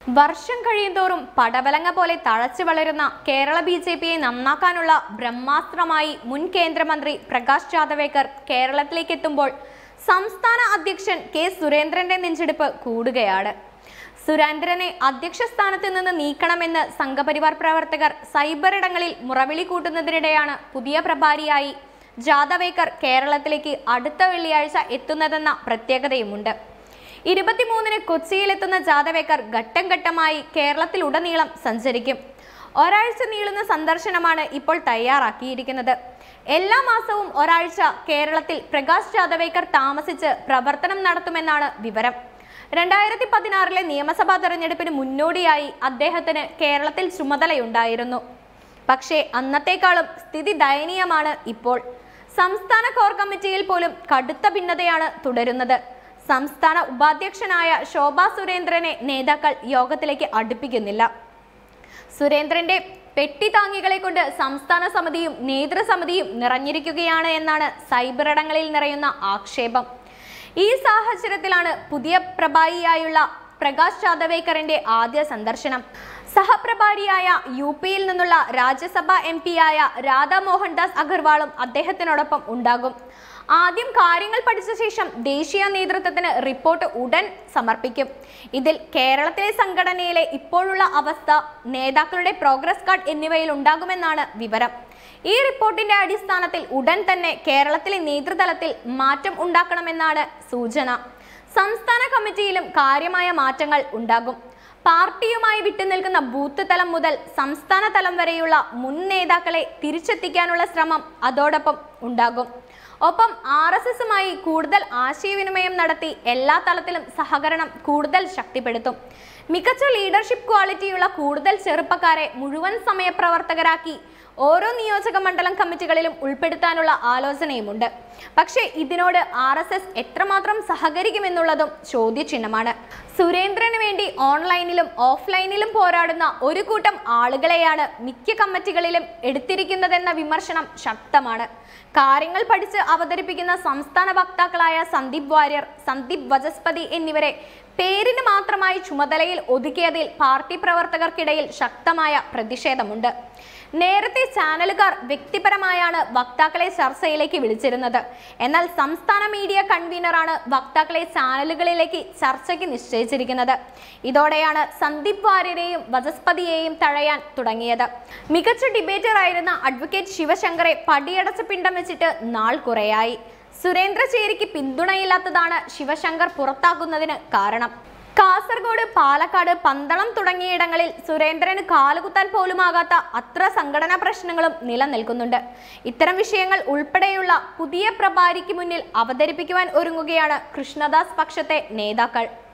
വർഷം കഴിയുന്തോറും പടവലങ്ങ പോലെ തഴച്ചു വളരുന്ന കേരള ബി ജെ പിയെ നന്നാക്കാനുള്ള ബ്രഹ്മാസ്ത്രമായി മുൻ കേന്ദ്രമന്ത്രി പ്രകാശ് ജാവദേക്കർ കേരളത്തിലേക്ക് എത്തുമ്പോൾ സംസ്ഥാന അധ്യക്ഷൻ കെ സുരേന്ദ്രന്റെ നെഞ്ചെടുപ്പ് കൂടുകയാണ് സുരേന്ദ്രനെ അധ്യക്ഷ സ്ഥാനത്ത് നിന്ന് നീക്കണമെന്ന് സംഘപരിവാർ പ്രവർത്തകർ സൈബർ ഇടങ്ങളിൽ മുറവിളി കൂട്ടുന്നതിനിടെയാണ് പുതിയ പ്രഭാരിയായി ജാദവേക്കർ കേരളത്തിലേക്ക് അടുത്ത വെള്ളിയാഴ്ച എത്തുന്നതെന്ന പ്രത്യേകതയുമുണ്ട് ഇരുപത്തിമൂന്നിന് കൊച്ചിയിലെത്തുന്ന ജാദവേക്കർ ഘട്ടം ഘട്ടമായി കേരളത്തിലുടനീളം സഞ്ചരിക്കും ഒരാഴ്ച നീളുന്ന സന്ദർശനമാണ് ഇപ്പോൾ തയ്യാറാക്കിയിരിക്കുന്നത് എല്ലാ മാസവും ഒരാഴ്ച കേരളത്തിൽ പ്രകാശ് ജാദവേക്കർ താമസിച്ച് പ്രവർത്തനം നടത്തുമെന്നാണ് വിവരം രണ്ടായിരത്തി പതിനാറിലെ നിയമസഭാ തെരഞ്ഞെടുപ്പിന് മുന്നോടിയായി അദ്ദേഹത്തിന് കേരളത്തിൽ ചുമതലയുണ്ടായിരുന്നു പക്ഷേ അന്നത്തെക്കാളും സ്ഥിതി ദയനീയമാണ് ഇപ്പോൾ സംസ്ഥാന കോർ കമ്മിറ്റിയിൽ പോലും കടുത്ത ഭിന്നതയാണ് തുടരുന്നത് സംസ്ഥാന ഉപാധ്യക്ഷനായ ശോഭാ സുരേന്ദ്രനെ നേതാക്കൾ യോഗത്തിലേക്ക് അടുപ്പിക്കുന്നില്ല സുരേന്ദ്രന്റെ പെട്ടി താങ്ങികളെ കൊണ്ട് സംസ്ഥാന സമിതിയും നേതൃസമിതിയും നിറഞ്ഞിരിക്കുകയാണ് എന്നാണ് സൈബർ ഇടങ്ങളിൽ നിറയുന്ന ആക്ഷേപം ഈ സാഹചര്യത്തിലാണ് പുതിയ പ്രഭാരിയായുള്ള പ്രകാശ് ജാദവേക്കറിന്റെ ആദ്യ സന്ദർശനം സഹപ്രഭാരിയായ യു പിയിൽ നിന്നുള്ള രാജ്യസഭാ എം പിയായ രാധാ മോഹൻദാസ് അഗർവാളും അദ്ദേഹത്തിനോടൊപ്പം ഉണ്ടാകും ആദ്യം കാര്യങ്ങൾ പഠിച്ച ശേഷം ദേശീയ നേതൃത്വത്തിന് റിപ്പോർട്ട് ഉടൻ സമർപ്പിക്കും ഇതിൽ കേരളത്തിലെ സംഘടനയിലെ ഇപ്പോഴുള്ള അവസ്ഥ നേതാക്കളുടെ പ്രോഗ്രസ് കാർഡ് എന്നിവയിൽ ഉണ്ടാകുമെന്നാണ് വിവരം ഈ റിപ്പോർട്ടിന്റെ അടിസ്ഥാനത്തിൽ ഉടൻ തന്നെ കേരളത്തിലെ നേതൃതലത്തിൽ മാറ്റം ഉണ്ടാക്കണമെന്നാണ് സൂചന സംസ്ഥാന കമ്മിറ്റിയിലും കാര്യമായ മാറ്റങ്ങൾ ഉണ്ടാകും പാർട്ടിയുമായി വിട്ടുനിൽക്കുന്ന ബൂത്ത് തലം മുതൽ സംസ്ഥാന തലം വരെയുള്ള മുൻ നേതാക്കളെ തിരിച്ചെത്തിക്കാനുള്ള ശ്രമം അതോടൊപ്പം ഉണ്ടാകും ഒപ്പം ആർ എസ് എസുമായി കൂടുതൽ ആശയവിനിമയം നടത്തി എല്ലാ തലത്തിലും സഹകരണം കൂടുതൽ ശക്തിപ്പെടുത്തും മികച്ച ലീഡർഷിപ്പ് ക്വാളിറ്റിയുള്ള കൂടുതൽ ചെറുപ്പക്കാരെ മുഴുവൻ സമയ പ്രവർത്തകരാക്കി ഓരോ നിയോജക മണ്ഡലം കമ്മിറ്റികളിലും ഉൾപ്പെടുത്താനുള്ള ആലോചനയുമുണ്ട് പക്ഷേ ഇതിനോട് ആർ എസ് എസ് എത്രമാത്രം സഹകരിക്കുമെന്നുള്ളതും ചോദ്യചിഹ്നമാണ് സുരേന്ദ്രന് വേണ്ടി ഓൺലൈനിലും ഓഫ്ലൈനിലും പോരാടുന്ന ഒരു കൂട്ടം ആളുകളെയാണ് മിക്ക കമ്മിറ്റികളിലും എടുത്തിരിക്കുന്നതെന്ന വിമർശനം ശക്തമാണ് കാര്യങ്ങൾ പഠിച്ച് അവതരിപ്പിക്കുന്ന സംസ്ഥാന വക്താക്കളായ സന്ദീപ് വാര്യർ സന്ദീപ് വചസ്പതി എന്നിവരെ പേരിന് മാത്രമായി ചുമതലയിൽ ഒതുക്കിയതിൽ പാർട്ടി പ്രവർത്തകർക്കിടയിൽ ശക്തമായ പ്രതിഷേധമുണ്ട് നേരത്തെ ചാനലുകാർ വ്യക്തിപരമായാണ് വക്താക്കളെ ചർച്ചയിലേക്ക് വിളിച്ചിരുന്നത് എന്നാൽ സംസ്ഥാന മീഡിയ കൺവീനറാണ് വക്താക്കളെ ചാനലുകളിലേക്ക് ചർച്ചയ്ക്ക് നിശ്ചയിച്ചിരിക്കുന്നത് ഇതോടെയാണ് സന്ദീപ് വാര്യരെയും വചസ്പതിയെയും തഴയാൻ തുടങ്ങിയത് മികച്ച ഡിബേറ്റർ ആയിരുന്ന അഡ്വക്കേറ്റ് ശിവശങ്കറെ പടിയടച്ച് പിണ്ടം വെച്ചിട്ട് നാൾ കുറയായി സുരേന്ദ്രചേരിക്ക് പിന്തുണയില്ലാത്തതാണ് ശിവശങ്കർ പുറത്താക്കുന്നതിന് കാരണം കാസർഗോഡ് പാലക്കാട് പന്തളം തുടങ്ങിയിടങ്ങളിൽ സുരേന്ദ്രന് കാലുകുത്താൻ പോലുമാകാത്ത അത്ര സംഘടനാ പ്രശ്നങ്ങളും നിലനിൽക്കുന്നുണ്ട് ഇത്തരം വിഷയങ്ങൾ ഉൾപ്പെടെയുള്ള പുതിയ പ്രഭാരിക്ക് മുന്നിൽ അവതരിപ്പിക്കുവാൻ ഒരുങ്ങുകയാണ് കൃഷ്ണദാസ് പക്ഷത്തെ നേതാക്കൾ